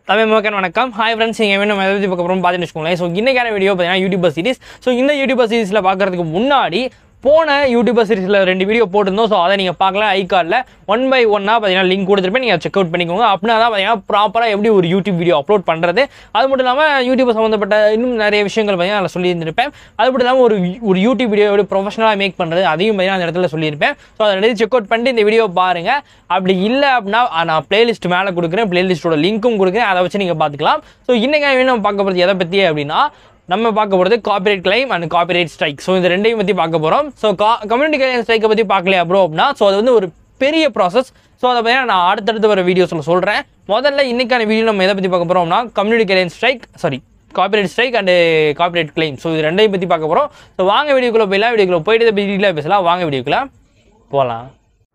தமிழ் மக்கள் வணக்கம் hi friends நீங்கள் வேணும் எதை பற்றி பார்க்க போகிறோம் பார்த்துட்டு வச்சுக்கோங்களேன் ஸோ இன்றைக்கான வீடியோ பார்த்தீங்கன்னா யூடியூபர் சீரிஸ் ஸோ இந்த யூடியூபர் சீரிஸில் பார்க்குறதுக்கு முன்னாடி போன யூடியூபர் சீரிஸில் ரெண்டு வீடியோ போட்டிருந்தோம் ஸோ அதை நீங்கள் பார்க்கலாம் ஐ கார்டில் ஒன் பை ஒன்னாக பார்த்தீங்கன்னா லிங்க் கொடுத்துருப்பேன் நீங்கள் செக் அவுட் பண்ணிக்கோங்க அப்படின்னா தான் பார்த்தீங்கன்னா ப்ராப்பராக எப்படி ஒரு யூடியூப் வீடியோ அப்லோட் பண்ணுறது அது மட்டும் இல்லாமல் யூடியூப் சம்மந்தப்பட்ட இன்னும் நிறைய விஷயங்கள் பார்த்தீங்கன்னா அதில் சொல்லியிருந்திருப்பேன் அது மட்டும் இல்லாமல் ஒரு ஒரு யூடியூப் வீடியோ எப்படி ப்ரொஃபஷனலாக மேக் பண்ணுறது அதையும் பார்த்தீங்கன்னா அந்த இடத்துல சொல்லியிருப்பேன் ஸோ அதை ரெண்டு செக் அவுட் பண்ணிட்டு இந்த வீடியோ பாருங்கள் அப்படி இல்லை அப்படின்னா நான் பிளேலிஸ்ட் மேலே கொடுக்குறேன் பிளேலிஸ்ட்டோட லிங்க்கும் கொடுக்குறேன் அதை வச்சு நீங்கள் பார்த்துக்கலாம் ஸோ இன்னைக்கு நம்ம பார்க்க போகிறது எதை பற்றி அப்படின்னா நம்ம பார்க்க போகிறது copyright claim and copyright strike so இந்த ரெண்டையும் பற்றி பார்க்க போகிறோம் ஸோ கா கம்யூனிட்டி கிளைம் ஸ்ட்ரைக்கை பற்றி பார்க்கலையா ப்ரோ அப்படின்னா ஸோ அது வந்து ஒரு பெரிய ப்ராசஸ் ஸோ அதை பற்றி நான் அடுத்தடுத்து வர வீடியோஸில் சொல்கிறேன் முதல்ல இன்னைக்கான வீடியோ நம்ம எதை பற்றி பார்க்க போகிறோம்னா community claim strike sorry copyright strike and copyright claim so இது ரெண்டையும் பற்றி பார்க்க போகிறோம் ஸோ வாங்க வீடியோக்குள்ளே போயிடலாம் வீடியோக்குள்ளே போயிட்டு இதை பற்றி பேசலாம் வாங்க வீடியோக்குள்ளே போகலாம்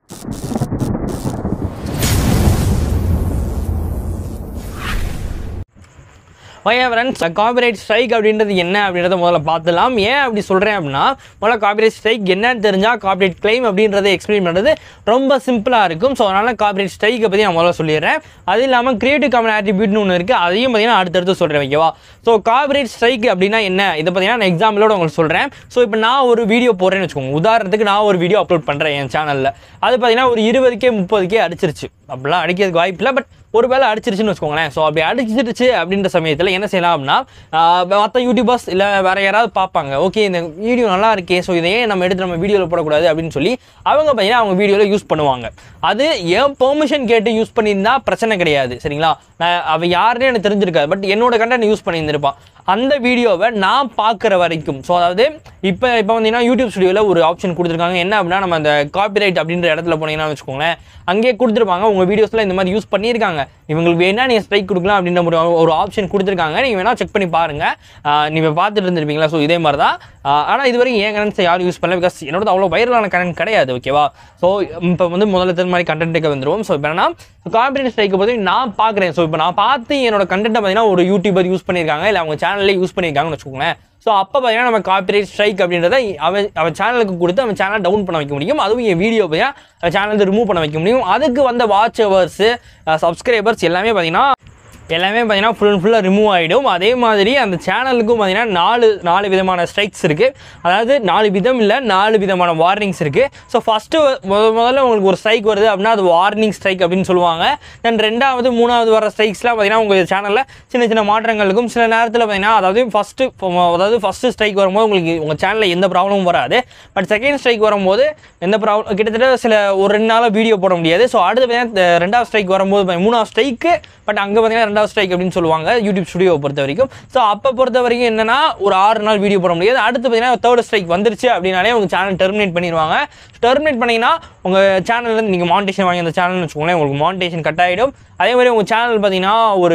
ஓகே ஃப்ரெண்ட்ஸ் காப்பிரைட் ஸ்ட்ரைக் அப்படின்றது என்ன அப்படின்றத முதல்ல பார்த்துலாம் ஏன் அப்படி சொல்கிறேன் அப்படின்னா முதல்ல காப்பிரைட் ஸ்ட்ரைக் என்னன்னு தெரிஞ்சால் காப்பிரைட் கிளைம் அப்படின்றத எக்ஸ்பிளைன் பண்ணுறது ரொம்ப சிம்பிளாக இருக்கும் ஸோ அதனால் காப்பிரைட் ஸ்ட்ரைக்கை பற்றி நான் முதல்ல சொல்லிடுறேன் அது இல்லாமல் கிரியேட்டிவ் காமன் ஆட்ரிபியூட்னு ஒன்று இருக்குது அதையும் பார்த்தீங்கன்னா அடுத்தடுத்து சொல்கிறேன் ஓகேவா ஸோ காப்பிரைட் ஸ்ட்ரைக் அப்படின்னா என்ன இதை பார்த்தீங்கன்னா நான் எக்ஸாம்பிளோட உங்களுக்கு சொல்கிறேன் ஸோ இப்போ நான் ஒரு வீடியோ போடுறேன்னு வச்சுக்கோங்க உதாரணத்துக்கு நான் ஒரு வீடியோ அப்லோட் பண்ணுறேன் என் சேனலில் அது பார்த்தீங்கன்னா ஒரு இருபதுக்கே முப்பதுக்கே அடிச்சிருச்சு அப்படிலாம் அடிக்கிறதுக்கு வாய்ப்பு இல்லை பட் ஒரு வேளை அடிச்சிருச்சுன்னு வச்சுக்கோங்களேன் ஸோ அப்படி அடிச்சிருச்சு அப்படின்ற சமயத்தில் என்ன செய்யலாம் அப்படின்னா மற்ற யூடியூபர்ஸ் இல்லை வேற யாராவது பார்ப்பாங்க ஓகே இந்த வீடியோ நல்லா இருக்கே ஸோ இதையே நம்ம எடுத்து நம்ம வீடியோவில் போடக்கூடாது அப்படின்னு சொல்லி அவங்க பார்த்தீங்கன்னா அவங்க வீடியோவில் யூஸ் பண்ணுவாங்க அது ஏன் பெர்மிஷன் கேட்டு யூஸ் பண்ணியிருந்தா பிரச்சனை கிடையாது சரிங்களா நான் அவன் யாருன்னு எனக்கு தெரிஞ்சிருக்காது பட் என்னோட கண்டென்ட் யூஸ் பண்ணியிருந்திருப்பான் அந்த வீடியோவை நான் பார்க்குற வரைக்கும் ஸோ அதாவது இப்போ இப்போ வந்தீங்கன்னா யூடியூப் ஸ்டுடியோவில் ஒரு ஆப்ஷன் கொடுத்துருக்காங்க என்ன அப்படின்னா நம்ம அந்த காப்பிரைட் அப்படின்ற இடத்துல போனீங்கன்னா வச்சுக்கோங்களேன் அங்கேயே கொடுத்துருப்பாங்க உங்கள் வீடியோஸில் இந்த மாதிரி யூஸ் பண்ணியிருக்காங்க இவங்களுக்கு வேணா நீங்கள் ஸ்ட்ரைக் கொடுக்கலாம் அப்படின்ற ஒரு ஒரு ஆப்ஷன் கொடுத்துருக்காங்க நீங்கள் வேணால் செக் பண்ணி பாருங்கள் நீங்கள் பார்த்துட்டு இருந்திருப்பீங்களா ஸோ இதே மாதிரி தான் ஆனால் இது வரைக்கும் என் கரண்ட்ஸை யாரும் யூஸ் பண்ணல பிகாஸ் என்னோட அவ்வளோ வைரலான கரண்ட் கிடையாது ஓகேவா ஸோ இப்போ வந்து முதல்ல தெரிஞ்ச மாதிரி கண்டென்ட்டுக்கு வந்துடுவோம் ஸோ இப்போ என்னன்னா காம்பினேட் ஸ்ட்ரைக்கை பற்றி நான் பார்க்குறேன் ஸோ இப்போ நான் பார்த்து என்னோட கண்டென்ட்டை பார்த்தீங்கன்னா ஒரு யூடியூபர் யூஸ் பண்ணியிருக்காங்க இல்லை அவங்க சேனல்லே யூஸ் பண்ணியிருக்காங்கன்னு வச்சுக்கோங்களேன் ஸோ அப்போ பார்த்தீங்கன்னா நம்ம காப்பிரைட் ஸ்ட்ரைக் அப்படின்றத அவன் அவன் சேனலுக்கு கொடுத்து அவன் சேனல் டவுன் பண்ண வைக்க முடியும் அதுவும் என் வீடியோ பார்த்தீங்கன்னா அவன் சேனல் ரிமூவ் பண்ண வைக்க முடியும் அதுக்கு வந்த வாட்ச் ஹவர்ஸு சப்ஸ்கிரைபர்ஸ் எல்லாமே பார்த்தீங்கன்னா எல்லாமே பார்த்தீங்கன்னா ஃபுல் அண்ட் ஃபுல்லாக ரிமூவ் ஆகிடும் அதே மாதிரி அந்த சேனலுக்கும் பார்த்தீங்கன்னா நாலு நாலு விதமான ஸ்ட்ரைக்ஸ் இருக்குது அதாவது நாலு விதம் இல்லை நாலு விதமான வார்னிங்ஸ் இருக்குது ஸோ ஃபஸ்ட்டு முத முதல்ல உங்களுக்கு ஒரு ஸ்ட்ரைக் வருது அப்படின்னா அது வார்னிங் ஸ்ட்ரைக் அப்படின்னு சொல்லுவாங்க தென் ரெண்டாவது மூணாவது வர ஸ்ட்ரைக்ஸ்லாம் பார்த்தீங்கன்னா உங்கள் சேனலில் சின்ன சின்ன மாற்றங்கள் இருக்கும் சில நேரத்தில் பார்த்தீங்கன்னா அதாவது ஃபஸ்ட்டு அதாவது ஃபஸ்ட்டு ஸ்ட்ரைக் வரும்போது உங்களுக்கு உங்கள் சேனலில் எந்த ப்ராப்ளமும் வராது பட் செகண்ட் ஸ்ட்ரைக் வரும்போது எந்த ப்ராப்ளம் கிட்டத்தட்ட சில ஒரு ரெண்டு நாளாக வீடியோ போட முடியாது ஸோ அடுத்து பார்த்தீங்கன்னா ரெண்டாவது ஸ்ட்ரைக் வரும்போது மூணாவது ஸ்ட்ரைக்கு பட் அங்கே பார்த்தீங்கன்னா ரெண்டாவது ஸ்ட்ரைக் அப்படின்னு சொல்லுவாங்க யூடியூப் ஸ்டுடியோவை பொறுத்த வரைக்கும் ஸோ அப்போ பொறுத்த வரைக்கும் என்னன்னா ஒரு ஆறு நாள் வீடியோ போட முடியாது அடுத்து பார்த்தீங்கன்னா தேர்ட் ஸ்ட்ரைக் வந்துருச்சு அப்படின்னாலே உங்கள் சேனல் டெர்மினேட் பண்ணிடுவாங்க டெர்மினேட் பண்ணிங்கன்னா உங்கள் சேனல்லேருந்து நீங்கள் மானிட்டேஷன் வாங்கி அந்த சேனல்னு வச்சுக்கோங்களேன் உங்களுக்கு மானிட்டேஷன் கட் ஆகிடும் அதே மாதிரி உங்கள் சேனல் பார்த்தீங்கன்னா ஒரு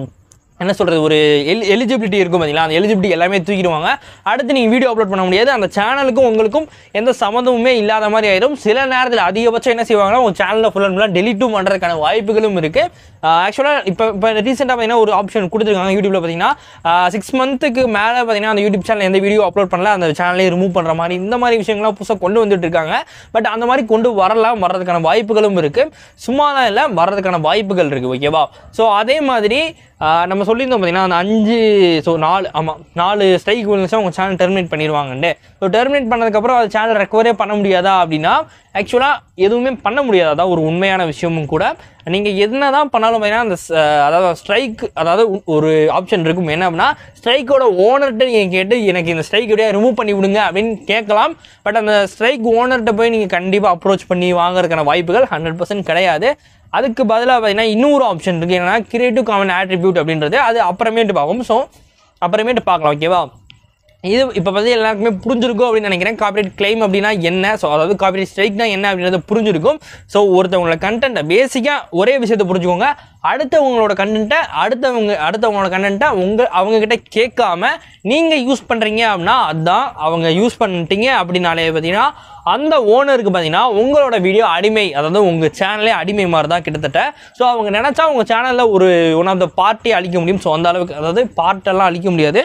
என்ன சொல்கிறது ஒரு எல் எலிஜிபிலிட்டி இருக்கும் பார்த்தீங்களா அந்த எலிஜிபிலிட்டி எல்லாமே தூக்கிடுவாங்க அடுத்து நீங்கள் வீடியோ அப்லோட் பண்ண முடியாது அந்த சேனலுக்கும் உங்களுக்கும் எந்த சம்மந்தமுமே இல்லாத மாதிரி ஆயிடும் சில நேரத்தில் அதிகபட்சம் என்ன செய்வாங்கன்னா உங்கள் சேனலில் ஃபுல் அண்ட் ஃபுல்லாக டெலிட்டும் பண்ணுறதுக்கான வாய்ப்புகளும் இருக்குது ஆக்சுவலாக இப்போ இப்போ ரீசெண்டாக பார்த்தீங்கன்னா ஒரு ஆப்ஷன் கொடுத்துருக்காங்க யூடியூப்பில் பார்த்தீங்கன்னா சிக்ஸ் மந்த்துக்கு மேலே பார்த்தீங்கன்னா அந்த யூடியூப் சேனல் எந்த வீடியோ அப்லோட் பண்ணல அந்த சேனலே ரிமூவ் பண்ணுற மாதிரி இந்த மாதிரி விஷயங்கள்லாம் புதுசாக கொண்டு வந்துட்டு இருக்காங்க பட் அந்த மாதிரி கொண்டு வரலாம் வர்றதுக்கான வாய்ப்புகளும் இருக்குது சும்மா தான் இல்லை வர்றதுக்கான வாய்ப்புகள் இருக்குது ஓகேவா ஸோ அதே மாதிரி நம்ம சொல்லியிருந்தோம் பார்த்தீங்கன்னா அந்த அஞ்சு ஸோ நாலு ஆமாம் நாலு ஸ்ட்ரைக் விழுந்துச்சா உங்கள் சேனல் டெர்மினேட் பண்ணிடுவாங்கன்ட்டு ஸோ டெர்மினேட் பண்ணதுக்கப்புறம் அது சேனல் ரெக்கவரே பண்ண முடியாதா அப்படின்னா ஆக்சுவலாக எதுவுமே பண்ண முடியாது அதான் ஒரு உண்மையான விஷயமும் கூட நீங்கள் என்ன தான் பண்ணாலும் பார்த்தீங்கன்னா அந்த அதாவது ஸ்ட்ரைக் அதாவது ஒரு ஆப்ஷன் இருக்கும் என்ன அப்படின்னா ஸ்ட்ரைக்கோட ஓனர்கிட்ட நீங்கள் கேட்டு எனக்கு இந்த ஸ்ட்ரைக் எப்படியா ரிமூவ் பண்ணி விடுங்க அப்படின்னு கேட்கலாம் பட் அந்த ஸ்ட்ரைக் ஓனர்கிட்ட போய் நீங்கள் கண்டிப்பாக அப்ரோச் பண்ணி வாங்குறதுக்கான வாய்ப்புகள் ஹண்ட்ரட் பர்சன்ட் கிடையாது அதுக்கு பதிலாக பார்த்தீங்கன்னா இன்னொரு ஆப்ஷன் இருக்குது என்னன்னா கிரியேட்டிவ் காமன் ஆட்ரிபியூட் அப்படின்றது அது அப்புறமேட்டு பார்க்கும் ஸோ அப்புறமேட்டு பார்க்கலாம் ஓகேவா இது இப்போ வந்து எல்லாருக்குமே புரிஞ்சிருக்கும் அப்படின்னு நினைக்கிறேன் காப்பிரைட் கிளைம் அப்படின்னா என்ன ஸோ அதாவது காப்பிரைட் ஸ்ட்ரைக்னா என்ன அப்படின்றத புரிஞ்சிருக்கும் ஸோ ஒருத்தவங்களோட கண்டென்ட்டை பேசிக்காக ஒரே விஷயத்தை புரிஞ்சுக்கோங்க அடுத்தவங்களோட கண்டென்ட்டை அடுத்தவங்க அடுத்தவங்களோட கண்டென்ட்டை உங்கள் அவங்கக்கிட்ட கேட்காம நீங்கள் யூஸ் பண்ணுறீங்க அப்படின்னா அதுதான் அவங்க யூஸ் பண்ணிட்டீங்க அப்படின்னாலே பார்த்தீங்கன்னா அந்த ஓனருக்கு பார்த்தீங்கன்னா உங்களோட வீடியோ அடிமை அதாவது உங்கள் சேனலே அடிமை மாதிரி தான் கிட்டத்தட்ட ஸோ அவங்க நினச்சா உங்கள் சேனலில் ஒரு ஒன் ஆஃப் த பார்ட்டி அழிக்க முடியும் ஸோ அந்த அளவுக்கு அதாவது பார்ட்டெல்லாம் அழிக்க முடியாது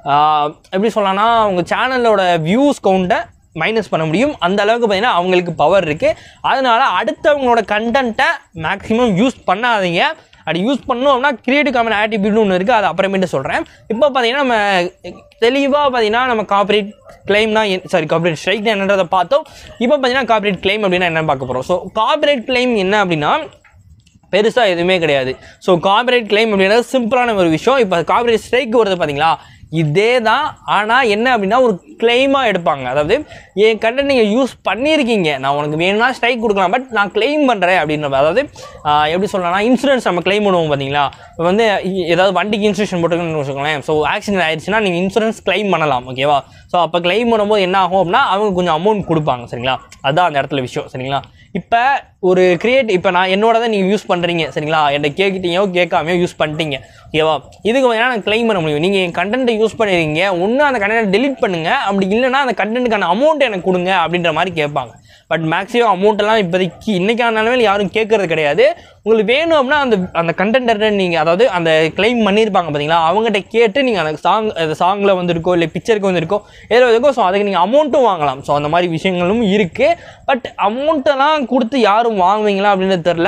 எப்படி சொல்லலாம்னா உங்கள் சேனலோட வியூஸ் கவுண்ட்டை மைனஸ் பண்ண முடியும் அந்த அளவுக்கு பார்த்தீங்கன்னா அவங்களுக்கு பவர் இருக்குது அதனால் அடுத்தவங்களோட கண்டென்ட்டை மேக்ஸிமம் யூஸ் பண்ணாதீங்க அப்படி யூஸ் பண்ணோம் அப்படின்னா கிரியேட்டிவ் காமன் ஆட்டிபியூட்னு ஒன்று இருக்குது அது அப்புறமேட்டு சொல்கிறேன் இப்போ பார்த்தீங்கன்னா நம்ம தெளிவாக பார்த்தீங்கன்னா நம்ம காப்பரேட் கிளைம்னா சாரி காப்பரேட் ஸ்ட்ரைக் என்னன்றதை பார்த்தோம் இப்போ பார்த்தீங்கன்னா காப்பரேட் கிளைம் அப்படின்னா என்னன்னு பார்க்க போகிறோம் ஸோ காப்பரேட் கிளைம் என்ன அப்படின்னா பெருசாக எதுவுமே கிடையாது ஸோ காப்பரேட் கிளைம் அப்படின்றது சிம்பிளான ஒரு விஷயம் இப்போ காப்பரேட் ஸ்ட்ரைக் வருது பார்த்தீங்களா இதே தான் ஆனால் என்ன அப்படின்னா ஒரு கிளைமாக எடுப்பாங்க அதாவது என் கண்டென்ட் நீங்கள் யூஸ் பண்ணியிருக்கீங்க நான் உனக்கு வேணும்னா ஸ்ட்ரைக் கொடுக்கலாம் பட் நான் கிளைம் பண்ணுறேன் அப்படின்ற மாதிரி. அதாவது ஆஹ், எப்படி சொல்லலாம்னா இன்சூரன்ஸ் நம்ம கிளைம் பண்ணுவோம் பார்த்தீங்களா இப்போ வந்து இ- ஏதாவது வண்டிக்கு இன்சூரன்ஸ் போட்டுக்கணும்னு வச்சுக்கோங்களேன் ஸோ ஆக்சிடென்ட் ஆயிடுச்சுன்னா நீங்கள் இன்சூரன்ஸ் கிளைம் பண்ணலாம் ஓகேவா ஸோ அப்போ கிளைம் பண்ணும்போது என்ன ஆகும் அப்படின்னா அவங்க கொஞ்சம் அமௌண்ட் கொடுப்பாங்க சரிங்களா அதுதான் அந்த இடத்துல விஷயம் சரிங்களா இப்போ ஒரு கிரியேட் இப்போ நான் என்னோட தான் நீங்கள் யூஸ் பண்ணுறீங்க சரிங்களா என்கிட்ட கேட்கிட்டீங்கோ கேட்காமையோ யூஸ் பண்ணிட்டீங்க ஓகேவா இதுக்கு வந்து நான் கிளைம் பண்ண முடியும் நீங்கள் என் கண்டென்ட்டை யூஸ் பண்ணிடுறீங்க ஒன்று அந்த கண்டென்ட்டை delete பண்ணுங்க அப்படி இல்லைன்னா அந்த கண்டென்ட்டுக்கான அமௌண்ட் எனக்கு கொடுங்க அப்படின்ற மாதிரி கேட்பாங்க பட் மேக்ஸிமம் அமௌண்ட் எல்லாம் இப்போதைக்கு இன்னைக்கான நிலமையில் யாரும் கேட்கறது கிடையாது உங்களுக்கு வேணும் அப்படின்னா அந்த அந்த கண்டென்ட்டை நீங்கள் அதாவது அந்த கிளைம் பண்ணியிருப்பாங்க பார்த்தீங்களா அவங்ககிட்ட கேட்டு நீங்கள் அந்த சாங் அந்த சாங்கில் வந்திருக்கோ இல்லை பிக்சருக்கு வந்திருக்கோ ஏதோ இருக்கோ ஸோ அதுக்கு நீங்கள் அமௌண்ட்டும் வாங்கலாம் ஸோ அந்த மாதிரி விஷயங்களும் இருக்குது பட் அமௌண்ட்டெல்லாம் கொடுத்து யாரும் வாங்குவீங்களா அப்படின்றது தெரில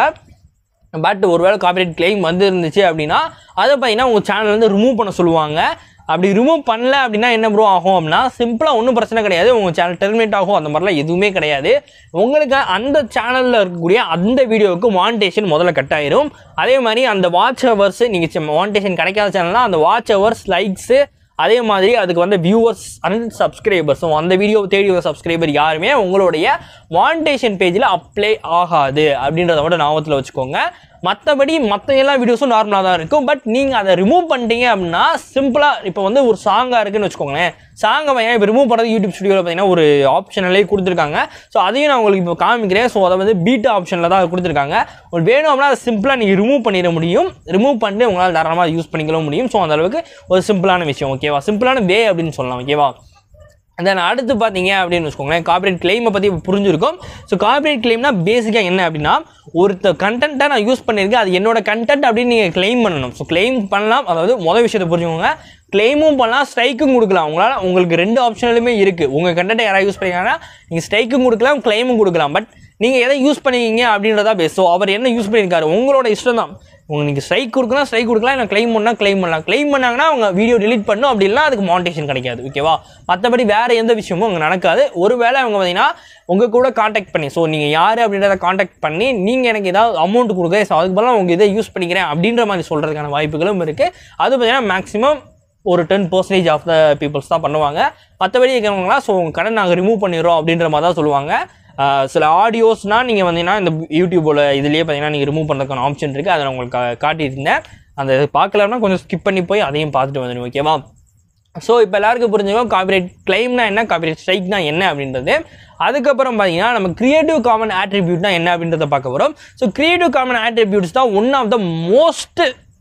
பட் ஒருவேளை காப்பிரைட் கிளைம் வந்து இருந்துச்சு அப்படின்னா அதை பார்த்தீங்கன்னா உங்கள் சேனல் வந்து ரிமூவ் பண்ண சொல்லுவாங்க அப்படி ரிமூவ் பண்ணல அப்படின்னா என்ன ப்ரோ ஆகும் அப்படின்னா சிம்பிளாக ஒன்றும் பிரச்சனை கிடையாது உங்கள் சேனல் டெர்மினேட் ஆகும் அந்த மாதிரிலாம் எதுவுமே கிடையாது உங்களுக்கு அந்த சேனலில் இருக்கக்கூடிய அந்த வீடியோவுக்கு மானிட்டேஷன் முதல்ல கட் ஆயிரும் அதே மாதிரி அந்த வாட்ச் ஹவர்ஸ் நீங்கள் மானிட்டேஷன் கிடைக்காத சேனல்னா அந்த வாட்ச் ஹவர்ஸ் லைக்ஸு அதே மாதிரி அதுக்கு வந்து வியூவர்ஸ் அண்ட் சப்ஸ்கிரைபர்ஸும் அந்த வீடியோ தேடி வர சப்ஸ்கிரைபர் யாருமே உங்களுடைய மானிட்டேஷன் பேஜில் அப்ளை ஆகாது அப்படின்றத மட்டும் ஞாபகத்தில் வச்சுக்கோங்க மற்றபடி மற்ற எல்லா வீடியோஸும் நார்மலாக தான் இருக்கும் பட் நீங்கள் அதை ரிமூவ் பண்ணிட்டீங்க அப்படின்னா சிம்பிளாக இப்போ வந்து ஒரு சாங்காக இருக்குன்னு வச்சுக்கோங்களேன் சாங்கை பையன் இப்போ ரிமூவ் பண்ணுறது யூடியூப் ஸ்டுடியோவில் பார்த்தீங்கன்னா ஒரு ஆப்ஷனிலே கொடுத்துருக்காங்க ஸோ அதையும் நான் உங்களுக்கு இப்போ காமிக்கிறேன் ஸோ அதை வந்து பீட்டா ஆப்ஷனில் தான் கொடுத்துருக்காங்க உங்களுக்கு வேணும் அப்படின்னா அதை சிம்பிளாக நீங்கள் ரிமூவ் பண்ணிட முடியும் ரிமூவ் பண்ணிட்டு உங்களால் தாராளமாக யூஸ் பண்ணிக்கவும் முடியும் ஸோ அந்த அளவுக்கு ஒரு சிம்பிளான விஷயம் ஓகேவா சிம்பிளான வே அப்படின்னு சொல்லலாம் ஓகேவா தென் அடுத்து பார்த்தீங்க அப்படின்னு வச்சுக்கோங்களேன் கார்பரேட் கிளைமை பற்றி புரிஞ்சிருக்கும் ஸோ கார்பரேட் கிளைம்னா பேசிக்காக என்ன அப்படின்னா ஒருத்த கண்டென்ட்டை நான் யூஸ் பண்ணியிருக்கேன் அது என்னோட கண்டென்ட் அப்படின்னு நீங்கள் கிளைம் பண்ணணும் ஸோ கிளைம் பண்ணலாம் அதாவது மொதல் விஷயத்தை புரிஞ்சுக்கோங்க கிளைமும் பண்ணலாம் ஸ்ட்ரைக்கும் கொடுக்கலாம் உங்களால் உங்களுக்கு ரெண்டு ஆப்ஷனாலுமே இருக்குது உங்கள் கண்டென்ட்டை யாராவது யூஸ் பண்ணிங்கன்னா நீங்கள் ஸ்ட்ரைக்கும் கொடுக்கலாம் கிளைமும் கொடுக்கலாம் பட் நீங்கள் எதை யூஸ் பண்ணிக்கிங்க அப்படின்றதா பேஸ் ஸோ அவர் என்ன யூஸ் பண்ணியிருக்காரு உங்களோட இஷ்டம் தான் உங்களுக்கு நீங்கள் ஸ்ட்ரைக் கொடுக்கலாம் ஸ்ட்ரைக் கொடுக்கலாம் இல்லை கிளைம் பண்ணால் கிளைம் பண்ணலாம் கிளைம் பண்ணாங்கன்னா அவங்க வீடியோ delete பண்ணும் அப்படி இல்லைனா அதுக்கு மானிட்டேஷன் கிடைக்காது ஓகேவா மற்றபடி வேறு எந்த விஷயமும் அங்கே நடக்காது ஒருவேளை அவங்க பார்த்தீங்கன்னா உங்கள் கூட காண்டாக்ட் பண்ணி ஸோ நீங்கள் யார் அப்படின்றத காண்டாக்ட் பண்ணி நீங்கள் எனக்கு ஏதாவது அமௌண்ட் கொடுக்க ஸோ அதுக்கு பதிலாக உங்கள் இதை யூஸ் பண்ணிக்கிறேன் அப்படின்ற மாதிரி சொல்கிறதுக்கான வாய்ப்புகளும் இருக்குது அது பார்த்தீங்கன்னா மேக்ஸிமம் ஒரு ten percentage of the peoples தான் பண்ணுவாங்க மற்றபடி இருக்கிறவங்களாம் ஸோ உங்கள் கடன் நாங்கள் ரிமூவ் பண்ணிடுறோம் அப்படின்ற மாதிரி தான் சொல்லுவாங்க ஆஹ் சில ஆடியோஸ்னால் நீங்கள் வந்தீங்கன்னா இந்த யூடியூபோட இதுலேயே பார்த்தீங்கன்னா நீங்கள் ரிமூவ் பண்ணுறதுக்கான ஆப்ஷன் இருக்குது அதை நான் உங்களுக்கு கா- காட்டியிருந்தேன் அந்த இது பார்க்கலன்னா கொஞ்சம் ஸ்கிப் பண்ணி போய் அதையும் பார்த்துட்டு வந்துடுங்க ஓகேவா ஸோ இப்போ எல்லாருக்கும் புரிஞ்சுக்கோ காப்பிரைட் கிளைம்னா என்ன காப்பிரைட் ஸ்ட்ரைக்னா என்ன அப்படின்றது அதுக்கப்புறம் பார்த்தீங்கன்னா நம்ம கிரியேட்டிவ் காமன் ஆட்ரிபியூட்னா என்ன அப்படின்றத பார்க்க போகிறோம் ஸோ கிரியேட்டிவ் காமன் ஆட்ரிபியூட்ஸ் தான் ஒன் ஆஃப் த மோஸ்ட்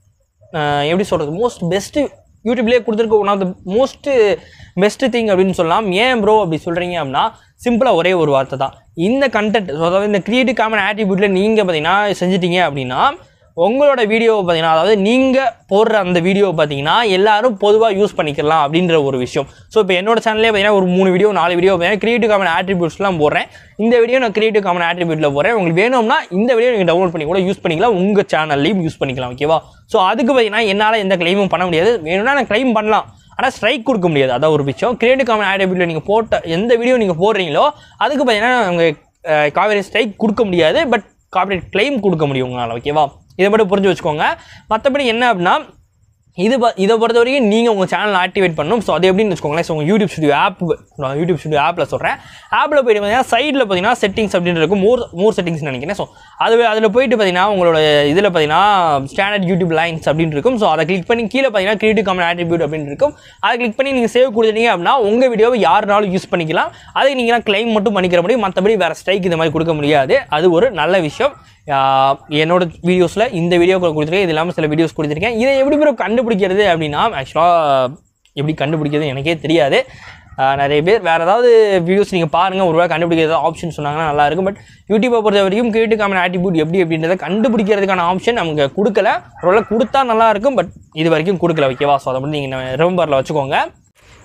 எப்படி சொல்கிறது மோஸ்ட் பெஸ்ட்டு யூடியூப்லேயே கொடுத்துருக்க one of the most best thing அப்படின்னு சொல்லலாம் ஏன் ப்ரோ அப்படி சொல்கிறீங்க அப்படின்னா சிம்பிளாக ஒரே ஒரு வார்த்தை தான் இந்த கண்டென்ட் அதாவது இந்த கிரியேட்டிவ் காமன் ஆட்ரிபியூட்டில் நீங்கள் பார்த்தீங்கன்னா செஞ்சிட்டீங்க அப்படின்னா உங்களோட வீடியோவை பார்த்தீங்கன்னா அதாவது நீங்கள் போடுற அந்த வீடியோவை பார்த்தீங்கன்னா எல்லாரும் பொதுவாக யூஸ் பண்ணிக்கலாம் அப்படின்ற ஒரு விஷயம் ஸோ இப்போ என்னோட சேனல்லே பார்த்தீங்கன்னா ஒரு மூணு வீடியோ நாலு வீடியோ பார்த்தீங்கன்னா கிரியேட்டிவ் காமன் ஆட்ரிபியூட்ஸ்லாம் போடுறேன் இந்த வீடியோ நான் கிரியேட்டிவ் காமன் ஆட்ரிபியூட்டில் போடுறேன் உங்களுக்கு வேணும்னா இந்த வீடியோ நீங்கள் டவுன்லோட் பண்ணி கூட யூஸ் பண்ணிக்கலாம் உங்கள் சேனல்லையும் யூஸ் பண்ணிக்கலாம் ஓகேவா ஸோ அதுக்கு பார்த்தீங்கன்னா என்னால் எந்த கிளைமும் பண்ண முடியாது வேணும்னா நான் கிளைம் பண்ணலாம் ஆனால் ஸ்ட்ரைக் கொடுக்க முடியாது அதான் ஒரு விஷயம் கிரியேட்டிவ் காமன் ஆட்ரிபியூட்டில் நீங்கள் போட்ட எந்த வீடியோ நீங்கள் போடுறீங்களோ அதுக்கு பார்த்தீங்கன்னா உங்கள் காவேரி ஸ்ட்ரைக் கொடுக்க முடியாது பட் கார்பரேட் கிளைம் கொடுக்க முடியும் உங்களால் ஓகேவா இதை மட்டும் புரிஞ்சு வச்சுக்கோங்க மற்றபடி என்ன அப்படின்னா இது ப- இதை பொறுத்த வரைக்கும் நீங்கள் உங்கள் சேனல் ஆக்டிவேட் பண்ணணும் ஸோ அது எப்படின்னு வச்சுக்கோங்களேன் ஸோ உங்கள் யூடியூப் ஸ்டுடியோ ஆப் நான் யூடியூப் ஸ்டுடியோ ஆப்பில் சொல்கிறேன் ஆப்பில் போயிட்டு பார்த்தீங்கன்னா சைடில் பார்த்தீங்கன்னா செட்டிங்ஸ் அப்படின்னு இருக்கும் மோர் மோர் செட்டிங்ஸ் நினைக்கிறேன் ஸோ அது அதில் போயிட்டு பார்த்தீங்கன்னா உங்களோட இதில் பார்த்தீங்கன்னா ஸ்டாண்டர்ட் யூடியூப் லைன்ஸ் அப்படின்னு இருக்கும் ஸோ அதை கிளிக் பண்ணி கீழே பார்த்தீங்கன்னா கிரியேட்டிவ் காமன் ஆட்ரிபியூட் அப்படின்னு இருக்கும் அதை கிளிக் பண்ணி நீங்கள் சேவ் கொடுத்துட்டீங்க அப்படின்னா உங்கள் வீடியோவை யாருனாலும் யூஸ் பண்ணிக்கலாம் அதுக்கு நீங்கள் கிளைம் மட்டும் பண்ணிக்கிற முடியும் மற்றபடி வேறு ஸ்ட்ரைக் இந்த மாதிரி கொடுக்க முடியாது அது ஒரு நல்ல விஷயம் ஆஹ் என்னோட வீடியோஸில் இந்த வீடியோ கொடுத்துருக்கேன் இது இல்லாமல் சில வீடியோஸ் கொடுத்துருக்கேன் இதை எப்படி ப்ரோ கண்டுபிடிக்கிறது அப்படின்னா ஆக்சுவலாக எப்படி கண்டுபிடிக்கிறது எனக்கே தெரியாது ஆஹ் நிறைய பேர் வேறு ஏதாவது வீடியோஸ் நீங்கள் பாருங்கள் ஒருவேளை கண்டுபிடிக்கிறது ஆப்ஷன் சொன்னாங்கன்னா நல்லா இருக்கும் பட் யூடியூப்பை பொறுத்த வரைக்கும் கிரியேட்டிவ் காமன் ஆட்டிடியூட் எப்படி அப்படின்றத கண்டுபிடிக்கிறதுக்கான ஆப்ஷன் நமக்கு கொடுக்கல ஒருவேளை கொடுத்தா நல்லா இருக்கும் பட் இது வரைக்கும் கொடுக்கல ஓகேவா ஸோ அதை மட்டும் நீங்கள் ரிமெம்பரில் வச்சுக்கோங்க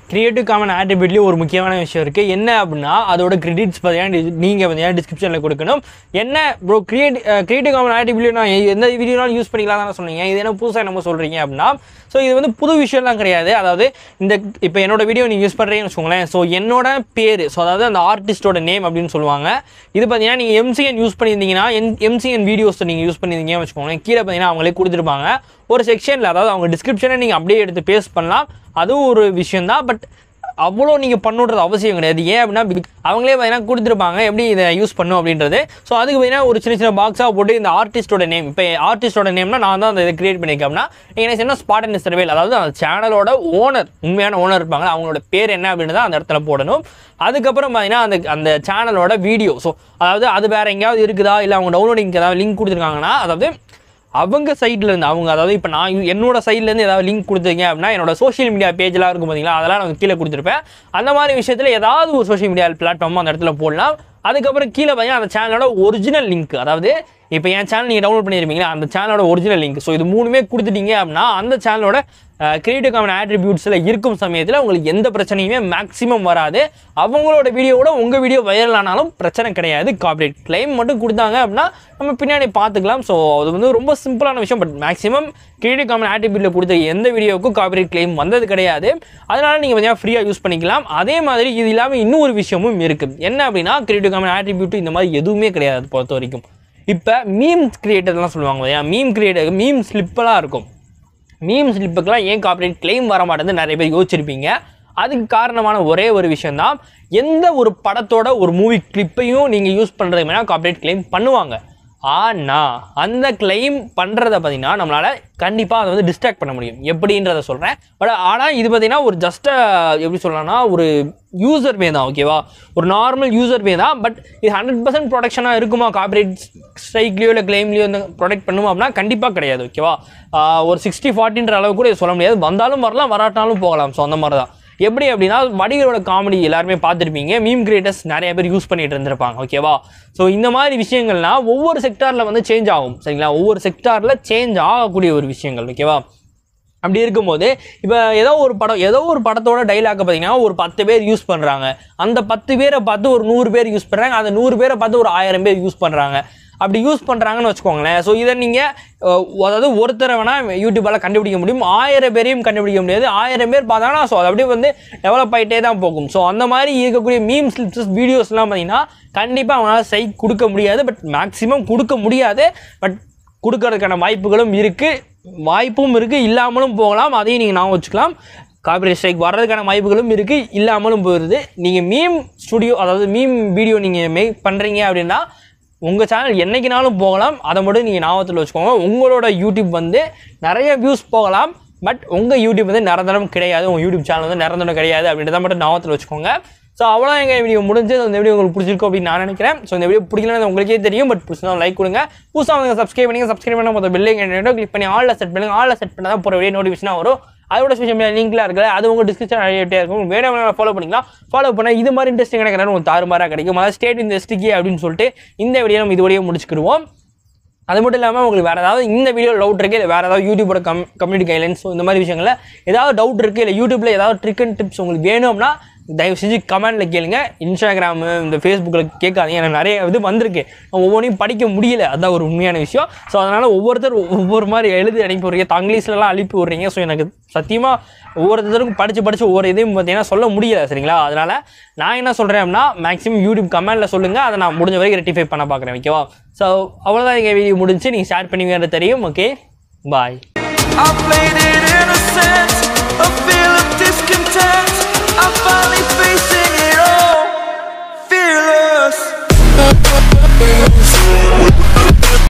கிரியேட்டிவ் காமன் ஆட்ரிபியூட்லேயும் ஒரு முக்கியமான விஷயம் இருக்குது என்ன அப்படின்னா அதோட கிரெடிட்ஸ் பார்த்தீங்கன்னா நீங்கள் பார்த்தீங்கன்னா டிஸ்கிரிப்ஷனில் கொடுக்கணும் என்ன bro create creative common attribute நான் எந்த வீடியோனாலும் யூஸ் பண்ணிக்கலாம் தானே சொன்னீங்க இது என்ன புதுசாக நம்ம சொல்கிறீங்க அப்படின்னா ஸோ இது வந்து புது விஷயம்லாம் கிடையாது அதாவது இந்த இப்போ என்னோட வீடியோ நீங்கள் யூஸ் பண்ணுறீங்கன்னு வச்சுக்கோங்களேன் ஸோ என்னோட பேர் ஸோ அதாவது அந்த ஆர்டிஸ்டோட நேம் அப்படின்னு சொல்லுவாங்க இது பார்த்தீங்கன்னா நீங்கள் எம்சிஎன் யூஸ் பண்ணியிருந்தீங்கன்னா என் எம்சிஎன் வீடியோஸ் நீங்கள் யூஸ் பண்ணியிருந்தீங்கன்னு வச்சுக்கோங்களேன் கீழே பார்த்தீங்கன்னா அவங்களே கொடுத்துருப்பாங்க ஒரு செக்ஷனில் அதாவது அவங்க டிஸ்கிரிப்ஷனை நீங்கள் அப்படியே எடுத்து பேஸ்ட் பண்ணலாம் அதுவும் ஒரு விஷயந்தான் பட் அவ்வளோ நீங்கள் பண்ணுறது அவசியம் கிடையாது ஏன் அப்படின்னா big- அவங்களே பார்த்தீங்கன்னா கொடுத்துருப்பாங்க எப்படி இதை யூஸ் பண்ணும் அப்படின்றது ஸோ அதுக்கு பார்த்தீங்கன்னா ஒரு சின்ன சின்ன பாக்ஸாக போட்டு இந்த ஆர்டிஸ்டோட நேம் இப்போ ஆர்டிஸ்டோட நேம்னா நான் தான் அந்த இதை கிரியேட் பண்ணியிருக்கேன் அப்படின்னா நீங்கள் என்ன செய்யணும் ஸ்பாட் அண்ட் சர்வேல் அதாவது அந்த சேனலோட ஓனர் உண்மையான ஓனர் இருப்பாங்க அவங்களோட பேர் என்ன அப்படின்றத அந்த இடத்துல போடணும் அதுக்கப்புறம் பார்த்தீங்கன்னா அந்த அந்த சேனலோட வீடியோ ஸோ அதாவது அது வேறு எங்கேயாவது இருக்குதா இல்லை அவங்க டவுன்லோடிங் ஏதாவது லிங்க் கொடுத்துருக்காங்கன்னா அதாவது அவங்க சைட்ல இருந்து அவங்க அதாவது இப்போ நான் யூ- என்னோட சைட்ல இருந்து ஏதாவது லிங்க் கொடுத்தீங்க அப்படின்னா என்னோட சோஷியல் மீடியா பேஜ்லாம் இருக்கும் பார்த்தீங்களா அதெல்லாம் நான் கீழே கொடுத்துருப்பேன் அந்த மாதிரி விஷயத்தில் ஏதாவது ஒரு சோஷியல் மீடியா பிளாட்ஃபார்ம் அந்த இடத்துல போடலாம் அதுக்கப்புறம் கீழே பார்த்தீங்கன்னா அந்த சேனலோட ஒரிஜினல் லிங்க் அதாவது இப்போ என் சேனல் நீங்கள் டவுன்லோட் பண்ணியிருப்பீங்களா அந்த சேனலோட ஒரிஜினல் லிங்க் ஸோ இது மூணுமே கொடுத்துட்டீங்க அப்படின்னா அந்த சேனலோட கிரியேட்டிவ் காமன் ஆட்ரிபியூட்ஸில் இருக்கும் சமயத்தில் உங்களுக்கு எந்த பிரச்சனையுமே மேக்ஸிமம் வராது அவங்களோட வீடியோவோட உங்கள் வீடியோ வைரல் ஆனாலும் பிரச்சனை கிடையாது காப்பரேட் கிளைம் மட்டும் கொடுத்தாங்க அப்படின்னா நம்ம பின்னாடி பார்த்துக்கலாம் ஸோ அது வந்து ரொம்ப சிம்பிளான விஷயம் பட் மேக்ஸிமம் கிரியேட்டிவ் காமன் ஆட்ரிபியூட்டில் கொடுத்த எந்த வீடியோவுக்கும் காப்பரேட் கிளைம் வந்தது கிடையாது அதனால நீங்கள் பார்த்தீங்கன்னா ஃப்ரீயாக யூஸ் பண்ணிக்கலாம் அதே மாதிரி இது இல்லாமல் இன்னும் ஒரு விஷயமும் இருக்குது என்ன அப்படின்னா கிரியேட்டிவ் காமன் ஆட்ரிபியூட் இந்த மாதிரி எதுவுமே கிடையாது அது பொறுத்த வரைக்கும் இப்போ மீம் கிரியேட்டர்லாம் சொல்லுவாங்க இல்லையா மீம் கிரியேட்டர் மீம் ஸ்லிப்பெல்லாம் இருக்கும் மீம் ஸ்லிப்புக்கெல்லாம் ஏன் காப்பரேட் கிளைம் வர மாட்டேங்குது நிறைய பேர் யோசிச்சிருப்பீங்க அதுக்கு காரணமான ஒரே ஒரு விஷயம்தான் எந்த ஒரு படத்தோட ஒரு மூவி கிளிப்பையும் நீங்கள் யூஸ் பண்ணுறதுக்கு மேலே காப்பரேட் கிளைம் பண்ணுவாங்க ஆனால் அந்த கிளைம் பண்ணுறத பார்த்தீங்கன்னா நம்மளால் கண்டிப்பாக அதை வந்து டிஸ்ட்ராக்ட் பண்ண முடியும் எப்படின்றத சொல்கிறேன் பட் ஆனால் இது பார்த்தீங்கன்னா ஒரு ஜஸ்ட் எப்படி சொல்லலாம்னா ஒரு யூசர் வே தான் ஓகேவா ஒரு நார்மல் யூசர் வே தான் பட் இது ஹண்ட்ரட் பர்சன்ட் ப்ரொடக்ஷனாக இருக்குமா காப்பரேட் ஸ்ட்ரைக்லேயோ இல்லை கிளைம்லேயோ வந்து ப்ரொடெக்ட் பண்ணுமா அப்படின்னா கண்டிப்பாக கிடையாது ஓகேவா ஆஹ் ஒரு சிக்ஸ்டி ஃபார்ட்டின்ற அளவுக்கு கூட இது சொல்ல முடியாது வந்தாலும் வரலாம் வராட்டாலும் போகலாம் ஸோ அந்த மாதிரி தான் எப்படி அப்படின்னா வடிகளோட காமெடி எல்லாருமே பார்த்துருப்பீங்க மீம் கிரியேட்டர்ஸ் நிறைய பேர் யூஸ் பண்ணிட்டு இருந்திருப்பாங்க ஓகேவா ஸோ இந்த மாதிரி விஷயங்கள்லாம் ஒவ்வொரு செக்டாரில் வந்து சேஞ்ச் ஆகும் சரிங்களா ஒவ்வொரு செக்டாரில் சேஞ்ச் ஆகக்கூடிய ஒரு விஷயங்கள் ஓகேவா அப்படி இருக்கும்போது இப்போ ஏதோ ஒரு படம் ஏதோ ஒரு படத்தோட டைலாக்கை பார்த்தீங்கன்னா ஒரு பத்து பேர் யூஸ் பண்ணுறாங்க அந்த பத்து பேரை பார்த்து ஒரு நூறு பேர் யூஸ் பண்ணுறாங்க அந்த நூறு பேரை பார்த்து ஒரு ஆயிரம் பேர் யூஸ் பண்ணுறாங்க அப்படி யூஸ் பண்ணுறாங்கன்னு வச்சுக்கோங்களேன் ஸோ இதை நீங்கள் அதாவது ஒருத்தரை வேணால் யூடியூப்பால் கண்டுபிடிக்க முடியும் ஆயிரம் பேரையும் கண்டுபிடிக்க முடியாது ஆயிரம் பேர் பார்த்தாங்கன்னா ஸோ அது அப்படியே வந்து டெவலப் ஆகிட்டே தான் போகும் ஸோ அந்த மாதிரி இருக்கக்கூடிய மீம் ஸ்லிப்ஸ் வீடியோஸ்லாம் பார்த்தீங்கன்னா கண்டிப்பாக அவங்களால சைட் கொடுக்க முடியாது பட் மேக்ஸிமம் கொடுக்க முடியாது பட் கொடுக்கறதுக்கான வாய்ப்புகளும் இருக்குது வாய்ப்பும் இருக்குது இல்லாமலும் போகலாம் அதையும் நீங்கள் நான் வச்சுக்கலாம் காப்பிரைட் ஸ்ட்ரைக் வர்றதுக்கான வாய்ப்புகளும் இருக்குது இல்லாமலும் போயிடுது நீங்கள் மீம் ஸ்டுடியோ அதாவது மீம் வீடியோ நீங்கள் மேக் பண்ணுறீங்க அப்படின்னா உங்கள் சேனல் என்னைக்குனாலும் போகலாம் அதை மட்டும் நீங்கள் ஞாபகத்தில் வச்சுக்கோங்க உங்களோட யூடியூப் வந்து நிறைய வியூஸ் போகலாம் பட் உங்கள் யூடியூப் வந்து நிரந்தரம் கிடையாது உங்கள் யூடியூப் சேனல் வந்து நிரந்தரம் கிடையாது அப்படின்றத மட்டும் ஞாபகத்தில் வச்சுக்கோங்க ஸோ அவ்வளோ எங்கள் வீடியோ முடிஞ்சு இந்த வீடியோ உங்களுக்கு பிடிச்சிருக்கும் அப்படின்னு நான் நினைக்கிறேன் ஸோ இந்த வீடியோ பிடிக்கலன்னு உங்களுக்கே தெரியும் பட் பிடிச்சா லைக் கொடுங்க புதுசாக வந்து சப்ஸ்கிரைப் பண்ணுங்க சப்ஸ்கிரைப் பண்ண மொத்தம் பில்லிங் கிளிக் பண்ணி ஆளில் செட் பண்ணுங்க ஆளில் செட் பண்ணால் தான் போகிற வீடியோ நோட்டிஃபிகேஷனாக வரும் அதோட சோஷியல் மீடியா லிங்க்லாம் இருக்குது அது உங்கள் டிஸ்கிரிப்ஷன் நிறையட்டே இருக்கும் வேணும் ஃபாலோ பண்ணிக்கலாம் ஃபாலோ பண்ணால் இது மாதிரி இன்ட்ரெஸ்டிங் கிடைக்கிற உங்களுக்கு தாறுமாறாக கிடைக்கும் அதாவது ஸ்டேட் இந்த எஸ்டிகே அப்படின்னு சொல்லிட்டு இந்த வீடியோ நம்ம இது வழியாக முடிச்சுக்கிடுவோம் அது மட்டும் இல்லாமல் உங்களுக்கு வேறு ஏதாவது இந்த வீடியோ டவுட் இருக்குது இல்லை வேறு ஏதாவது யூடியூபோட கம் கம்யூனிட்டி கைட்லைன்ஸ் இந்த மாதிரி விஷயங்களில் ஏதாவது டவுட் இருக்குது இல்லை யூடியூப்பில் ஏதாவது ட்ரிக் அண்ட் டிப்ஸ் உங்களுக்கு வேணும்னா தயவு செஞ்சு கமெண்ட்டில் கேளுங்க இன்ஸ்டாகிராமு இந்த ஃபேஸ்புக்கில் கேட்காதீங்க எனக்கு நிறைய இது வந்திருக்கு நான் ஒவ்வொன்றையும் படிக்க முடியல அதான் ஒரு உண்மையான விஷயம் ஸோ அதனால் ஒவ்வொருத்தர் ஒவ்வொரு மாதிரி எழுதி அனுப்பி விட்றீங்க தங்கிலீஷ்லலாம் அனுப்பி விட்றீங்க ஸோ எனக்கு சத்தியமாக ஒவ்வொருத்தருக்கும் படித்து படித்து ஒவ்வொரு இதையும் பார்த்தீங்கன்னா சொல்ல முடியல சரிங்களா அதனால் நான் என்ன சொல்கிறேன் அப்படின்னா மேக்ஸிமம் யூடியூப் கமெண்ட்டில் சொல்லுங்கள் அதை நான் முடிஞ்ச வரைக்கும் ரெட்டிஃபை பண்ண பார்க்குறேன் ஓகேவா ஸோ அவ்வளோதான் எங்கள் வீடியோ முடிஞ்சு நீங்கள் ஷேர் பண்ணுவீங்கன்னு தெரியும் okay bye I played it innocent